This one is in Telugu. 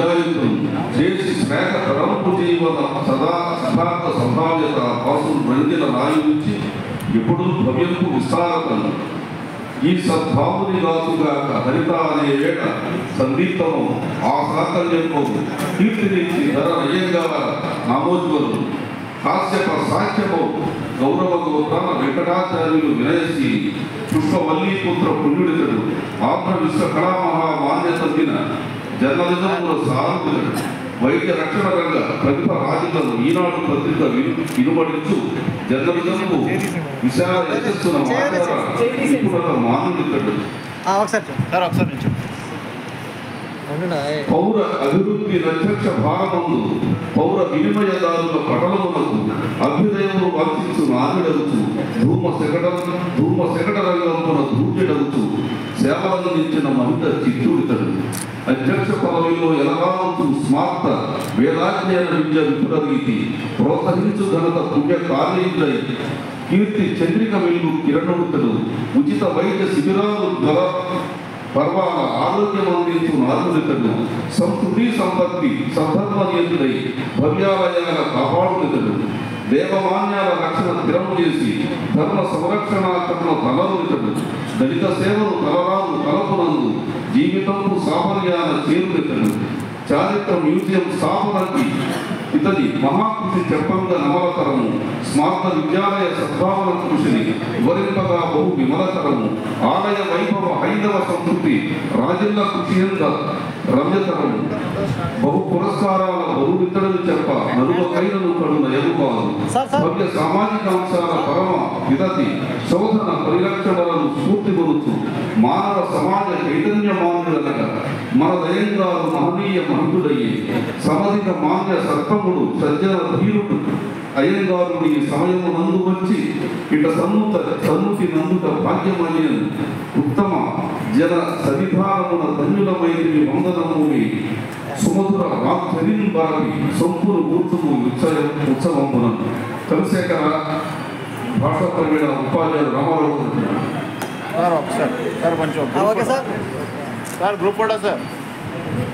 విధాయుతులు చేసి శ్రేక తరంపు చేయవల సదా సిద్ధార్థ సంభావ్యత కోసం రంజిల రాయించి ఎప్పుడు భవ్యంపు విస్తారతను ఈ సద్భావుని గాతుగాక హరిత అనే వేట సందీప్తము ఆ సాకల్యంలో కీర్తినిచ్చి ధర నయంగా నామోజ్వలు కాశ్యప సాఖ్యము గౌరవ గోత్రాల వెంకటాచార్యులు వినయసి పుష్పవల్లీపుత్ర పుణ్యుడితడు ఆంధ్ర విశ్వ కళామహా మాన్య తగ్గిన జర్నలిజంలో సారథుడు వైద్య రక్షణ రంగ ప్రతిభ రాజులను ఈనాడు పత్రిక విను వినుబడించు జర్నలిజంకు విశాల యశస్సున మాట్లాడ నిపుణత మానవుడితడు ఆ, ఒకసారి చూడు. సార్ ఒకసారి నుంచి అవునా పౌర అభివృద్ధి ప్రత్యక్ష భాగమందు పౌర వినిమయదారుల పటలములకు అభ్యుదయమును వర్తించు నానుడవచ్చు ధూమ శకట ధూమ శకట రంగమున ధూర్జడవచ్చు సేవలందించిన మహిళ చిత్తుడితడు అధ్యక్ష పదవిలో ఎలగాంతు స్మార్త వేదాధ్యయన విద్య విపుల రీతి ప్రోత్సహించు ఘనత పుణ్య కార్యయుడై కీర్తి చంద్రిక వెలుగు కిరణుడుతడు ఉచిత వైద్య శిబిరాలు జ్వర పర్వాల ఆరోగ్యం అందించు నాలుగునితడు సంస్కృతి సంపత్తి సద్ధర్మనియంతుడై భవ్యాలయాల కాపాడునితడు దేవమాన్యాల రక్షణ స్థిరము చేసి ధర్మ సంరక్షణాత్మక తలరునితడు దళిత సేవలు తలరాలు తలపునందు జీవితంపు సాఫల్యాల చేరునితడు చారిత్ర మ్యూజియం స్థాపనకి ఇతని మహాకృషి చెప్పంగా నమలతరము స్మార్త విద్యాలయ సద్భావన కృషిని వివరింపగా బహు విమలతరము ఆలయ వైభవ హైందవ సంస్కృతి రాజిల్ల కృషియంగా రమ్యతరము బహు పురస్కారాల బరువితడని చెప్ప నలుగైనను కడు నయముకాదు సార్, సార్. భవ్య సామాజిక అంశాల పరమ విదతి శోధన పరిరక్షణలను స్ఫూర్తి కొనుచు మానవ సమాజ చైతన్య మాన్యులనగా మన దయంగారు మహనీయ మహంతుడయ్యి సమధిక మాన్య సర్పముడు సజ్జన ధీరుడు అయ్యంగారుడి సమయము నందు వచ్చి ఇట సన్నుత సన్నుతి నందుట భాగ్యమయ్యను ఉత్తమ జన సవిధానమున ధన్యులమైనవి వందనముని సుమధుర వాగ్ధరిన్ బారి సొంపును మూర్తుము ఉత్సవ ఉత్సవమున చంద్రశేఖర భాషా ప్రవీణ ఉపాధ్యాయులు రామారావు గారు. సార్ ఒకసారి సార్ కొంచెం ఆ, okay sir sir group photo sir